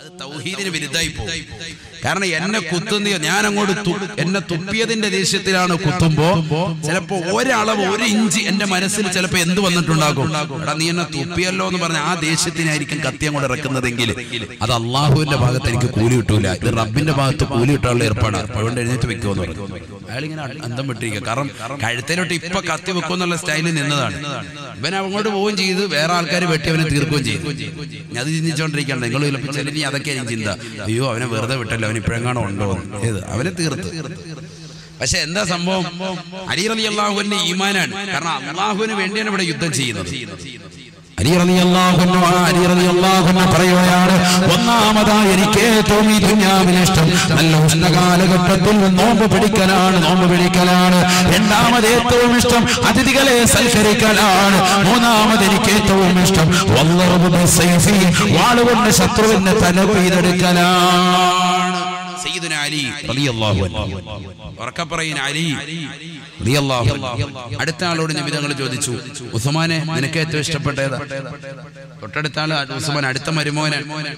അത് തൗഹീദിന് വിരുദ്ധായി പോകും കാരണം എന്നെ കുത്തുന്ന ഞാൻ അങ്ങോട്ട് തു- എന്നെ തുപ്പിയതിന്റെ ദേഷ്യത്തിലാണ് കുത്തുമ്പോ ചിലപ്പോ ഒരളവ് ഒരു ഇഞ്ച് എന്റെ മനസ്സിൽ ചിലപ്പോ എന്ത് വന്നിട്ടുണ്ടാകും എടാ നീ എന്നെ തുപ്പിയല്ലോ എന്ന് പറഞ്ഞ ആ ദേഷ്യത്തിനായിരിക്കും കത്തി അങ്ങോട്ട് ഇറക്കുന്നതെങ്കിൽ അത് അള്ളാഹുവിന്റെ ഭാഗത്ത് എനിക്ക് കൂലി കിട്ടൂല ഇത് റബ്ബിന്റെ ഭാഗത്ത് കൂലി കിട്ടാനുള്ള ഏർപ്പാടാണ് അതുകൊണ്ട് എഴുന്നേറ്റ് വെക്കുമെന്ന് പറഞ്ഞു അയാളിങ്ങനെ അന്തം വിട്ടിരിക്കുക കാരണം കഴുത്തേലോട്ട് ഇപ്പൊ കത്തി വെക്കുമെന്നുള്ള സ്റ്റൈലിൽ നിന്നതാണ് ഇവൻ അങ്ങോട്ട് പോവുകയും ചെയ്ത് വേറെ ആൾക്കാർ വെട്ടി അവനെ തീർക്കുകയും ചെയ്തു ഞാൻ അത് ചിന്തിച്ചോണ്ടിരിക്കണ്ട നിങ്ങൾ ചിലപ്പോൾ ഇനി അതൊക്കെ എനിക്ക് ചിന്ത അയ്യോ അവനെ വെറുതെ വിട്ടല്ലോ അവൻ ഇപ്പോഴെങ്ങാണോ ഉണ്ടോ എന്ന്. ഏത് അവനെ തീർത്ത് പക്ഷെ എന്താ സംഭവം അലി റലി അള്ളാഹുവിന്റെ ഈമാനാണ് കാരണം അള്ളാഹുവിന് വേണ്ടിയാണ് ഇവിടെ യുദ്ധം ചെയ്യുന്നത് അലി റളിയല്ലാഹു അൻഹു ആ അലി റളിയല്ലാഹു അൻഹു പറയുകയാണ് ഒന്നാമതായി എനിക്ക് ഏറ്റവും ഈ ദുനിയാവിൽ ഇഷ്ടം നല്ല ഉഷ്ണ കാലഘട്ടത്തിൽ നോമ്പ് പിടിക്കലാണ് നോമ്പ് പിടിക്കലാണ് രണ്ടാമത് ഏറ്റവും ഇഷ്ടം അതിഥികളെ സൽക്കരിക്കലാണ് മൂന്നാമത് എനിക്ക് ഏറ്റവും ഇഷ്ടം വല്ലറുബു ബിസ്സൈഫി വാളുകൊണ്ട് ശത്രുവിന്റെ തല കൊയ്തെടുക്കലാണ് സയ്യിദുന അലി റളിയല്ലാഹു അൻഹു ഉറക്കെ പറയുന്ന അലി റളിയല്ലാഹു അൻഹു അടുത്ത ആളോട് നിമിതങ്ങൾ ചോദിച്ചു ഉസ്മാനെ നിനക്ക് ഏറ്റവും ഇഷ്ടപ്പെട്ട ഏതാ തൊട്ടടുത്ത ആള് ഉസ്മാൻ അടുത്ത മരുമോനെ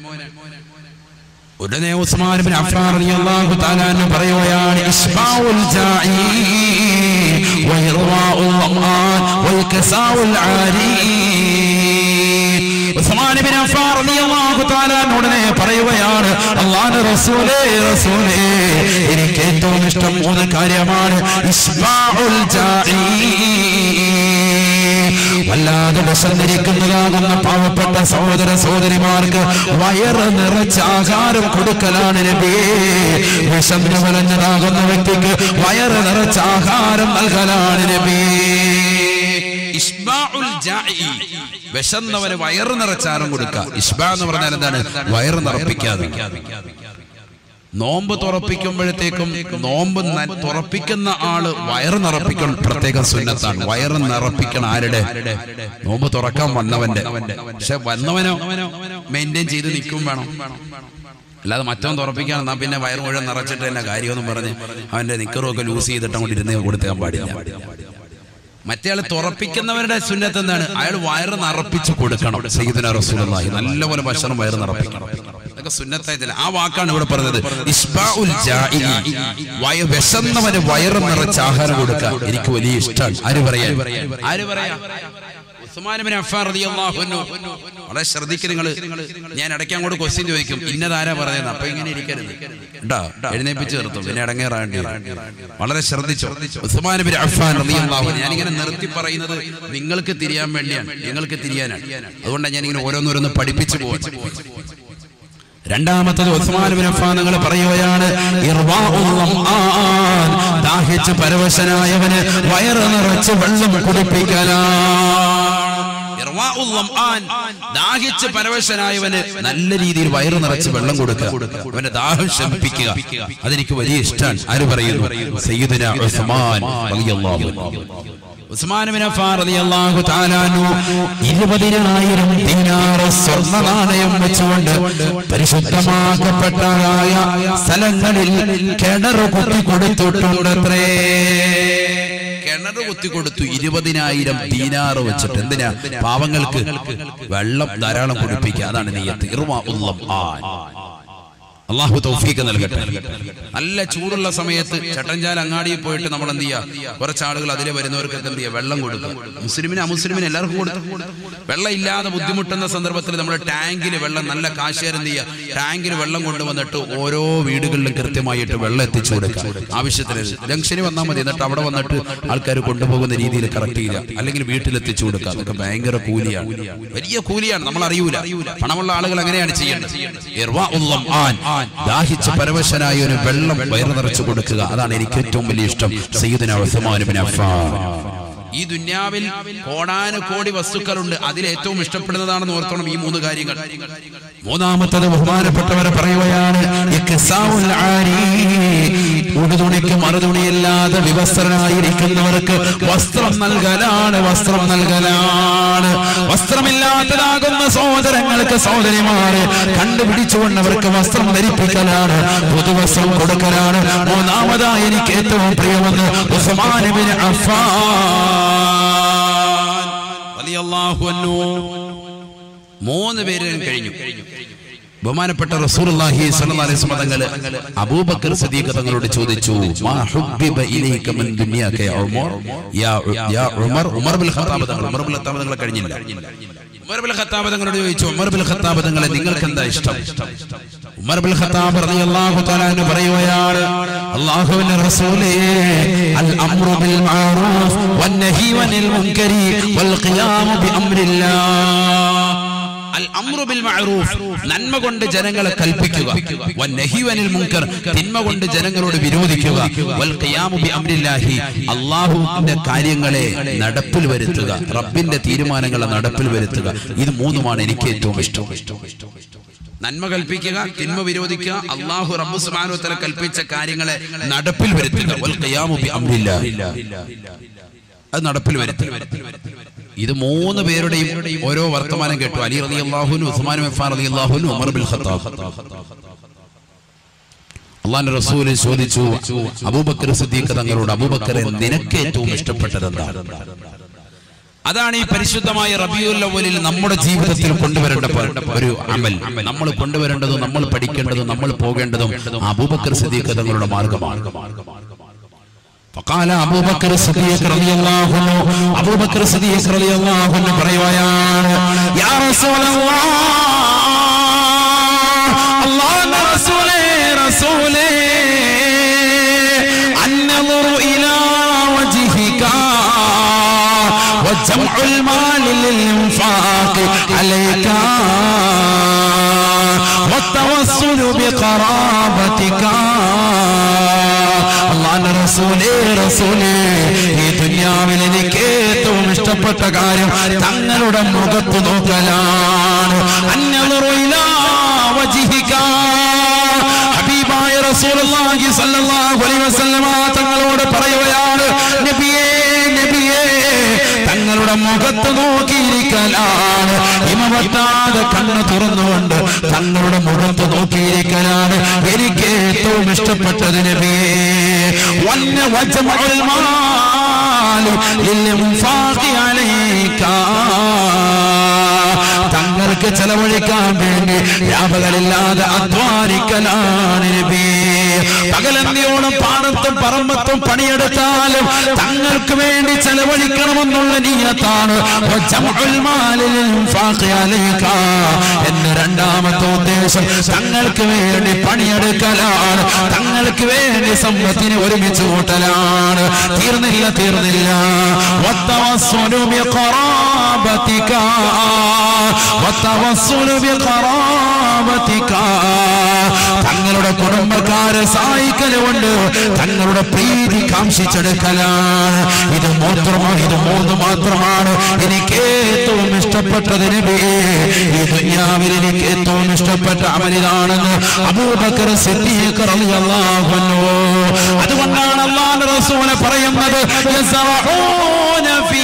ഉടനെ ഉസ്മാൻ ബിൻ അഫ്ഫാൻ റളിയല്ലാഹു തആല അൻഹു പറയുകയാണ് ഇസ്ബാഉൽ ജാഇ വഇർവാഉൽ ളമാൻ വൽകസാഉൽ ആരി ഉസ്മാൻ ബിൻ അഫ്ഫാൻ റളിയല്ലാഹു തആല അൻഹു ഉടനെ പറയുകയാണ് അല്ലാഹുവിന്റെ റസൂലേ റസൂലേ എനിക്ക് ഏറ്റവും ഇഷ്ടം മൂന്ന് കാര്യമാണ് ഇസ്ബാഉൽ ജാഇ വല്ലാതെ വിശന്നിരിക്കുന്നതാകുന്ന പാവപ്പെട്ട സഹോദര സഹോദരിമാർക്ക് വയറ് നിറച്ച ആഹാരം കൊടുക്കലാണ് നബിയേ വിശന്ന് വലഞ്ഞതാകുന്ന വ്യക്തിക്ക് വയറ് നിറച്ച ആഹാരം നൽകലാണ് നബിയേ ഇസ്ബാഉൽ ജാഇ. വിശന്നവന് വയറ് നിറച്ചാരം കൊടുക്കുക ഇസ്ബ എന്ന് പറഞ്ഞാൽ എന്താണ് വയറ് നിറപ്പിക്കാതെ നോമ്പ് തുറപ്പിക്കുമ്പോഴത്തേക്കും നോമ്പ് ന- തുറപ്പിക്കുന്ന ആള് വയറ് നിറപ്പിക്കണം പ്രത്യേകം സുന്നത്താണ് വയറ് നിറപ്പിക്കണം ആരുടെ നോമ്പ് തുറക്കാൻ വന്നവന്റെ പക്ഷെ വന്നവനോ മെയിൻറ്റെയിൻ ചെയ്ത് നിൽക്കും വേണം അല്ലാതെ മറ്റവൻ തുറപ്പിക്കാൻ എന്നാ പിന്നെ വയറ് മുഴുവൻ നിറച്ചിട്ട് തന്നെ കാര്യമൊന്നും പറഞ്ഞ് അവന്റെ നിക്കറും ഒക്കെ ലൂസ് ചെയ്തിട്ട് അങ്ങോട്ട് ഇരുന്ന് കൊടുത്തേക്കാൻ പാടില്ല മറ്റേ ആള് തുറപ്പിക്കുന്നവരുടെ സുന്നത്ത് എന്താണ് അയാൾ വയറ് നിറപ്പിച്ച് കൊടുക്കണം സയ്യിദുന റസൂലുള്ളാഹി നല്ലപോലെ ഭക്ഷണം വയറ് നിറപ്പിക്കണം അതൊക്കെ സുന്നത്തായിട്ടില്ല ആ വാക്കാണ് ഇവിടെ പറഞ്ഞത് ഇസ്ബാഉൽ ജാഇ. വയ വിശന്നവന് വയറ് നിറച്ച് ആഹാരം കൊടുക്കുക എനിക്ക് വലിയ ഇഷ്ടമാണ് ആര് പറയാ ആര് പറയാ ഉസ്മാൻ ബിൻ അഫ്ഫാൻ റളിയല്ലാഹു അൻഹു വളരെ ശ്രദ്ധിക്കുക നിങ്ങൾ ഞാൻ ഇടയ്ക്ക് അങ്ങോട്ട് ക്വസ്റ്റ്യൻ ചോദിക്കും ഇന്നതാരാ പറയുന്നത് അപ്പൊ ഇങ്ങനെ ഇരിക്കരുത് കേട്ടോ എഴുന്നേപ്പിച്ച് നിർത്തും പിന്നെ ഇടങ്ങേറാണ്ടി വളരെ ശ്രദ്ധിച്ചു ഉസ്മാൻ ബിൻ അഫ്ഫാൻ റളിയല്ലാഹു അൻഹു ഞാനിങ്ങനെ നിർത്തി പറയുന്നത് നിങ്ങൾക്ക് തിരിയാൻ വേണ്ടിയാണ് നിങ്ങൾക്ക് തിരിയാനാണ് അതുകൊണ്ടാണ് ഞാനിങ്ങനെ ഓരോന്നോരോന്ന് പഠിപ്പിച്ചു പോകുന്നത് രണ്ടാമത്തത് ഉസ്മാൻ ബിൻ അഫ്ഫാൻ നിങ്ങൾ പറയുകയാണ് ഇർവാഉൽ ളംആൻ. ദാഹിച്ച് പരവശനായവന് വയറ് നിറച്ച് വെള്ളം കുടിപ്പിക്കലാണ് ഇർവാഉൽ ലംആൻ. ദാഹിച്ച് പരവശനായവന് നല്ല രീതിയിൽ വയറ് നിറച്ച് വെള്ളം കൊടുക്കുക അവന്റെ ദാഹം ശമിപ്പിക്കുക അതെനിക്ക് വലിയ ഇഷ്ടമാണ് ആര് പറയുന്നു സയ്യിദുന ഉസ്മാൻ റളിയല്ലാഹു അൻഹു. ഉസ്മാൻ ബിൻ അഫ്ഫാൻ റളിയല്ലാഹു തആല അൻഹു ഇരുപതിനായിരം ദീനാറ് സ്വർണ്ണ നാണയം വെച്ചുകൊണ്ട് പരിശുദ്ധമാക്കപ്പെട്ടതായ സ്ഥലങ്ങളിൽ കിണർ കുത്തി കൊടുത്തിട്ടുണ്ടത്രേ കിണർ കുത്തി കൊടുത്തു ഇരുപതിനായിരം ദീനാറ് വെച്ചിട്ട് എന്തിനാ പാവങ്ങൾക്ക് വെള്ളം ധാരാളം കുടിപ്പിക്കുക അതാണ് നെയ്യത്ത് ഇർവാഉൽ ലംആൻ. അള്ളാഹു തൗഫീക്ക് നൽകട്ടെ നല്ല ചൂടുള്ള സമയത്ത് ചട്ടഞ്ചാൽ അങ്ങാടിയിൽ പോയിട്ട് നമ്മൾ എന്ത് ചെയ്യുക കുറച്ച് ആളുകൾ അതിലെ വരുന്നവർക്കൊക്കെ എന്ത് ചെയ്യുക വെള്ളം കൊടുക്കുക മുസ്ലിമിന് അമുസ്ലിമിന് എല്ലാവർക്കും കൊടുക്കും വെള്ളം ഇല്ലാതെ ബുദ്ധിമുട്ടുന്ന സന്ദർഭത്തിൽ നമ്മൾ ടാങ്കിൽ വെള്ളം നല്ല കാശുകാർ എന്ത് ചെയ്യുക ടാങ്കിൽ വെള്ളം കൊണ്ടുവന്നിട്ട് ഓരോ വീടുകളിലും കൃത്യമായിട്ട് വെള്ളം എത്തിച്ചു കൊടുക്കുക ആവശ്യത്തിന് ജംഗ്ഷനിൽ വന്നാൽ മതി എന്നിട്ട് അവിടെ വന്നിട്ട് ആൾക്കാർ കൊണ്ടുപോകുന്ന രീതിയിൽ കറക്റ്റ് ചെയ്യുക അല്ലെങ്കിൽ വീട്ടിലെത്തിച്ചു കൊടുക്കുക അതൊക്കെ ഭയങ്കര കൂലിയാണ് വലിയ കൂലിയാണ് നമ്മൾ അറിയൂല പണമുള്ള ആളുകൾ അങ്ങനെയാണ് ചെയ്യേണ്ടത് ഇർവാഉൽ ലംആൻ. ദാഹിച്ച് പരവശനായ ഒരു വെള്ളം വയറ് നിറച്ചു കൊടുക്കുക അതാണ് എനിക്ക് ഏറ്റവും വലിയ ഇഷ്ടം സയ്യിദുന ഉസ്മാൻ ബിൻ അഫ്ഫാൻ ഈ ദുന്യാവിൽ കോടാനു കോടി വസ്തുക്കളുണ്ട് അതിൽ ഏറ്റവും ഇഷ്ടപ്പെടുന്നതാണെന്ന് ഓർത്തോണം ഈ മൂന്ന് കാര്യങ്ങൾ മൂന്നാമത്തത് ബഹുമാനപ്പെട്ടവരെ പറയുകയാണ് ഇക്സാഉൽ ആരി. ഉടുതുണിക്ക് മറുതുണിയില്ലാതെ വിവസ്ത്രനായിരിക്കുന്നവർക്ക് വസ്ത്രം നൽകലാണ് വസ്ത്രം നൽകലാണ് വസ്ത്രമില്ലാത്തതാകുന്ന സഹോദരങ്ങൾക്ക് സഹോദരിമാര് കണ്ടുപിടിച്ചുകൊണ്ട് അവർക്ക് വസ്ത്രം ധരിപ്പിക്കലാണ് പുതുവസ്ത്രം കൊടുക്കലാണ് മൂന്നാമതായി എനിക്ക് ഏറ്റവും പ്രിയമെന്ന് ഉസ്മാൻ ബിൻ അഫ്ഫാൻ റളിയല്ലാഹു അൻഹു. മൂന്ന് പേര് കഴിഞ്ഞു ബഹുമാനപ്പെട്ട റസൂലുള്ളാഹി സ്വല്ലല്ലാഹി അലൈഹി വസല്ലം തങ്ങൾ അബൂബക്കർ സിദ്ദീഖ് തങ്ങളോട് ചോദിച്ചു മാ ഹുബ്ബിബ ഇലൈക മിൻ ദുനിയാക യാ ഉമർ യാ ഉ- യാ ഉമർ ഉമർ ബിൻ ഖത്താബ് തങ്ങൾ ഉമർ ബിൻ ഖത്താബ് തങ്ങളെ കഴിഞ്ഞില്ല ഉമർ ബിൻ ഖത്താബ് തങ്ങളോട് ചോദിച്ചു ഉമർ ബിൻ ഖത്താബ് തങ്ങളെ നിങ്ങൾക്ക് എന്താ ഇഷ്ടം ഉമർ ബിൻ ഖത്താബ് റളിയല്ലാഹു തആല എന്ന് പറയുകയാണ് അല്ലാഹുവിന്റെ റസൂലേ അൽ അംറു ബിൽ മഅറൂഫ് വന്നഹി വനിൽ മുൻകരി വൽ ഖിയാമു ബി അംരില്ലാഹ് അൽ അംറു ബിൽ മഅറൂഫ് നന്മ കൊണ്ട് ജനങ്ങളെ കൽപ്പിക്കുക വന്നഹി വനിൽ മുൻകർ തിന്മ കൊണ്ട് ജനങ്ങളോട് വിരോധിക്കുക വൽ ഖിയാമു ബി അംരില്ലാഹി അല്ലാഹുവിന്റെ കാര്യങ്ങളെ നടപ്പിൽ വരുത്തുക റബ്ബിന്റെ തീരുമാനങ്ങളെ നടപ്പിൽ വരുത്തുക ഇത് മൂന്നുമാണ് എനിക്ക് ഏറ്റവും ഇഷ്ടം നന്മ കൽപ്പിക്കുക തിന്മ വിരോധിക്കുക അള്ളാഹു റബ്ബു സുബ്ഹാനഹു വ തആല കൽപ്പിച്ച കാര്യങ്ങളെ നടപ്പിൽ വരുത്തുക വൽ ഖിയാമു ബി അംരില്ലാഹി അത് നടപ്പിൽ വരുത്തുക ഇത് മൂന്ന് പേരുടെയും ഓരോ വർത്തമാനം കേട്ടു അലി റലി അള്ളാഹുനു ഉസ്മാൻ മെഫാൻ റലി അള്ളാഹുനു ഉമർ ബിൽ ഖത്താബ് അള്ളാന്റെ റസൂല് ചോദിച്ചു അബൂബക്കർ സിദ്ദീഖ് തങ്ങളോട് അബൂബക്കറെ നിനക്ക് ഏറ്റവും ഇഷ്ടപ്പെട്ടത് എന്താണ് അതാണ് ഈ പരിശുദ്ധമായ റബിയുൽ അവലിൽ നമ്മുടെ ജീവിതത്തിൽ കൊണ്ടുവരേണ്ട പ- ഒരു അമൽ നമ്മൾ കൊണ്ടുവരേണ്ടതും നമ്മൾ പഠിക്കേണ്ടതും നമ്മൾ പോകേണ്ടതും അബൂബക്കർ സിദ്ദീഖ് തങ്ങളുടെ മാർഗമാണ് فقال أبو بكر الصديق رضي الله عنه أبو بكر الصديق رضي الله عنه പറയുകയാണ് يا رسول الله الله رسوله رسوله النظر إلى وجهك وجمع المال للإنفاق عليك والتوسل بقرابتك അള്ളാന്റെ റസൂലേ റസൂലേ ഈ ദുനിയാവിൽ എനിക്ക് ഏറ്റവും ഇഷ്ടപ്പെട്ട കാര്യം തങ്ങളുടെ മുഖത്ത് നോക്കലാണ് അന്നളുറു ഇലാ വജ്ഹിക. ഹബീബായ റസൂലുള്ളാഹി സ്വല്ലല്ലാഹു അലൈഹി വസല്ലമ തങ്ങളോട് പറയുകയാണ് നബിയേ നബിയേ തങ്ങളുടെ മുഖത്ത് നോക്കിയിരിക്കലാണ് ഹിമവറ്റാതെ കണ്ണ് തുറന്നുകൊണ്ട് തങ്ങളുടെ മുഖത്ത് നോക്കിയിരിക്കലാണ് എനിക്ക് ഏറ്റവും ഇഷ്ടപ്പെട്ടത് നബിയേ വന്ന വജമഉൽ മാൽ ലിൽഇൻഫാഖി അലൈക തങ്ങൾക്ക് ചെലവഴിക്കാൻ വേണ്ടി വ്യാപകരില്ലാതെ അധ്വാനിക്കലാണ് നബി പകലന്തിയോളം പാടത്തും പറമ്പത്തും പണിയെടുത്താലും തങ്ങൾക്ക് വേണ്ടി ചെലവഴിക്കണമെന്നുള്ള നീയത്താണ് വജമഉൽ മാലിൽ ഇൻഫാഖി അലൈക എന്ന രണ്ടാമത്തെ ഉദ്ദേശം തങ്ങൾക്ക് വേണ്ടി പണിയെടുക്കലാണ് തങ്ങൾക്ക് വേണ്ടി സമ്പത്തിനെ ഒരുമിച്ച് കൂട്ടലാണ് തീർന്നില്ല തീർന്നില്ല വത്തവസ്സുലു ബിഖറാബതിക വത്തവസ്സുലു ബിഖറാബതിക തങ്ങളുടെ കുടുംബക്കാരെ സഹായിക്കലുകൊണ്ട് തങ്ങളുടെ പ്രീതി കാംക്ഷിച്ചെടുക്കലാണ് ഇത് മാത്രമാണ് ഇത് മൂന്ന് മാത്രമാണ് എനിക്ക് ഏറ്റവും ഇഷ്ടപ്പെട്ടത് നബിയേ ഈ ദുനിയാവിൽ എനിക്ക് ഏറ്റവും ഇഷ്ടപ്പെട്ട അമലിതാണെന്ന് അബൂബക്കർ സിദ്ദീഖ് റളിയല്ലാഹു അൻഹു അതുകൊണ്ടാണ് അല്ലാഹുവിന്റെ റസൂൽ പറയുന്നത് യസറഊന ഫീ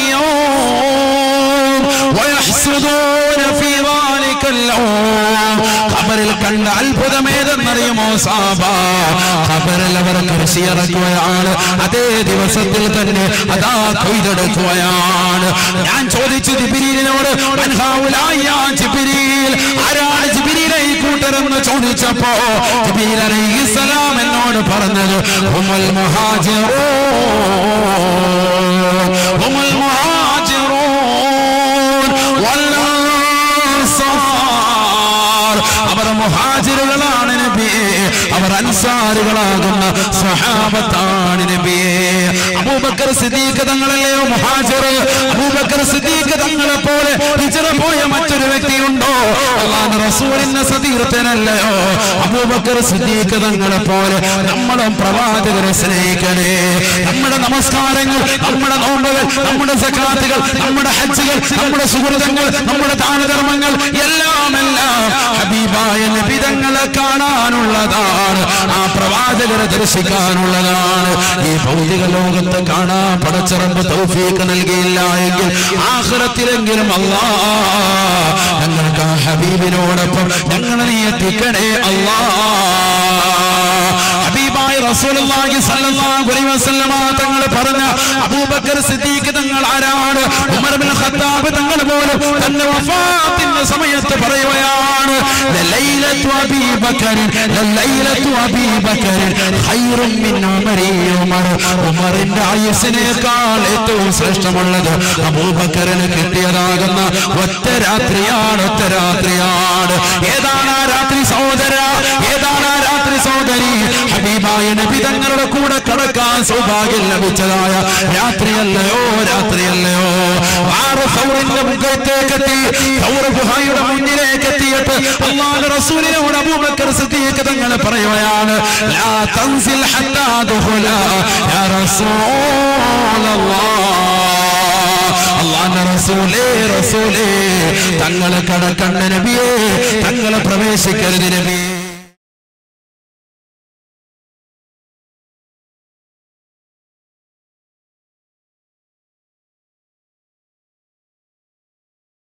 ويحسدون في ذلك اللون ഖബറിൽ കണ്ട അത്ഭുതം ഏതെന്നറിയുമോ സാബ ഖബറിൽ അവർ കൃഷി ഇറക്കുകയാണ് അതേ ദിവസത്തിൽ തന്നെ അതാ കൊയ്തെടുക്കുകയാണ് ഞാൻ ചോദിച്ചു ജിബിരിനോട് ജിബിരിൽ ആരാണ് ജിബിരിലെ ഈ കൂട്ടരെന്ന് ചോദിച്ചപ്പോ ജിബിരിൽ അലൈഹിസ്സലാം എന്നോട് പറഞ്ഞത് ഹുമുൽ മുഹാജിറൂൻ ഹുമുൽ മുഹാജിറൂൻ വല്ലൻസാർ അവർ മുഹാജിറുകളാണ് നബിയെ അവർ അൻസാറുകളാകുന്ന സഹാബത്താണ് നബിയെ അബൂബക്കർ സിദ്ദീഖ് തങ്ങളല്ലയോ മുഹാജിർ അബൂബക്കർ സിദ്ദീഖ് തങ്ങളെ പോലെ ഹിജറ പോയ മറ്റൊരു വ്യക്തിയുണ്ടോ അള്ളാഹ് റസൂലിന്റെ സതീർത്ഥനല്ലയോ അബൂബക്കർ സിദ്ദീഖ് തങ്ങളെ പോലെ നമ്മളും പ്രവാചകരെ സ്നേഹിക്കണേ നമ്മുടെ നമസ്കാരങ്ങൾ നമ്മുടെ നോമ്പുകൾ നമ്മുടെ സക്കാത്തുകൾ നമ്മുടെ ഹജ്ജുകൾ നമ്മുടെ സുഹൃതങ്ങൾ നമ്മുടെ ദാനധർമ്മങ്ങൾ എല്ലാം എല്ലാം ഹബീബായ നബിതങ്ങളെ കാണാനുള്ളതാണ് ആ പ്രവാചകരെ ദർശിക്കാനുള്ളതാണ് ഈ ഭൗതിക ലോകത്ത് കാണാൻ പടച്ചിറമ്പ് തൗഫീക്ക് നൽകിയില്ല എങ്കിൽ ആഹ്റത്തിലെങ്കിലും അല്ലാ ഞങ്ങൾക്ക് ആ ഹബീബിനോടൊപ്പം ഞങ്ങളെ നീ എത്തിക്കണേ അല്ലാ ഹബീബായ റസൂലുള്ളാഹി സ്വല്ലല്ലാഹു അലൈഹി വസല്ലമ തങ്ങൾ പറഞ്ഞ അബൂബക്കർ സിദ്ദീഖ് തങ്ങൾ ആരാണ് ഉമർ ബിൻ ഖത്താബ് തങ്ങൾ പോലും തന്റെ വഫാത്തിന്റെ സമയത്ത് പറയുകയാണ് ലലൈലത്തു അബീ ബക്കർ ലലൈലത്തു അബീ ബക്കർ ഖൈറും മിൻ ഉമരി ഉമർ ഉമറിന്റെ ആയുസ്സിനേക്കാൾ ഏറ്റവും ശ്രേഷ്ഠമുള്ളത് അബൂബക്കറിന് കിട്ടിയതാകുന്ന ഒറ്റ രാത്രിയാണ് ഒറ്റ രാത്രിയാണ് ഏതാണ് ആ രാത്രി സഹോദര ഏതാണ് ആ രാത്രി സഹോദരി ഹബീബായ നബി തങ്ങളുടെ കൂടെ കടക്കാൻ സൗഭാഗ്യം ലഭിച്ചതായ രാത്രിയല്ലയോ രാത്രിയല്ലയോ ആറ് സൗറിന്റെ മുഖത്തേക്ക് എത്തി സൗർ ഗുഹയുടെ മുന്നിലേക്ക് എത്തിയിട്ട് അള്ളാഹു റസൂലിനോട് അബൂബക്കർ സിദ്ദീഖ് തങ്ങൾ പറയുകയാണ് ലാ തൻസിൽ ഹത്താ ദുഖുല യാ റസൂലല്ലാഹ് അള്ളാന്റെ റസൂലേ റസൂലേ തങ്ങളെ കടക്കണ്ട നബിയേ തങ്ങളെ പ്രവേശിക്കരുത് നബിയേ